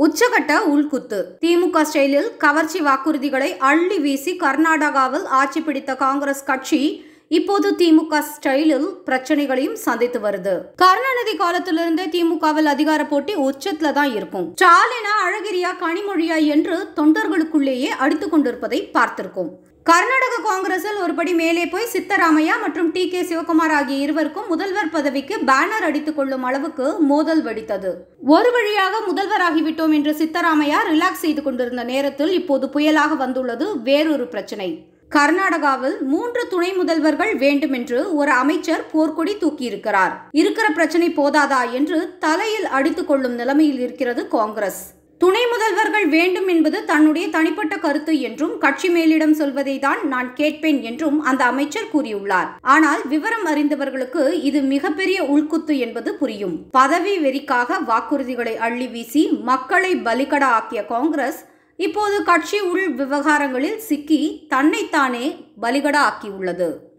உச்சகட்ட உள்குத்து திமுக ஸ்டைலில் கவர்ச்சி வாக்குறுதிகளை அள்ளி வீசி கர்நாடகாவில் ஆட்சி பிடித்த காங்கிரஸ் கட்சி இப்போது திமுக ஸ்டைலில் பிரச்சனைகளையும் சந்தித்து வருது கருணாநிதி காலத்திலிருந்தே திமுகவில் அதிகார போட்டி உச்சத்துல தான் இருக்கும் ஸ்டாலினா அழகிரியா கனிமொழியா என்று தொண்டர்களுக்குள்ளேயே அடித்துக் கொண்டிருப்பதை பார்த்திருக்கோம் கர்நாடக காங்கிரஸில் ஒருபடி மேலே போய் சித்தராமையா மற்றும் டி கே சிவகுமார் ஆகிய இருவருக்கும் முதல்வர் பதவிக்கு பேனர் அடித்துக் கொள்ளும் அளவுக்கு மோதல் வெடித்தது ஒரு வழியாக முதல்வராகிவிட்டோம் என்று சித்தராமையா ரிலாக்ஸ் செய்து கொண்டிருந்த நேரத்தில் இப்போது புயலாக வந்துள்ளது வேறொரு பிரச்சனை கர்நாடகாவில் மூன்று துணை முதல்வர்கள் வேண்டும் என்று ஒரு அமைச்சர் போர்க்கொடி தூக்கியிருக்கிறார் இருக்கிற பிரச்சனை போதாதா என்று தலையில் அடித்துக் கொள்ளும் நிலைமையில் இருக்கிறது காங்கிரஸ் துணை முதல்வர்கள் வேண்டும் என்பது தன்னுடைய தனிப்பட்ட கருத்து என்றும் கட்சி மேலிடம் சொல்வதை தான் நான் கேட்பேன் என்றும் அந்த அமைச்சர் கூறியுள்ளார் ஆனால் விவரம் அறிந்தவர்களுக்கு இது மிகப்பெரிய உள்குத்து என்பது புரியும் பதவி வெறிக்காக வாக்குறுதிகளை அள்ளி வீசி மக்களை பலிகடா ஆக்கிய காங்கிரஸ் இப்போது கட்சி உள் விவகாரங்களில் சிக்கி தன்னைத்தானே பலிகடா ஆக்கியுள்ளது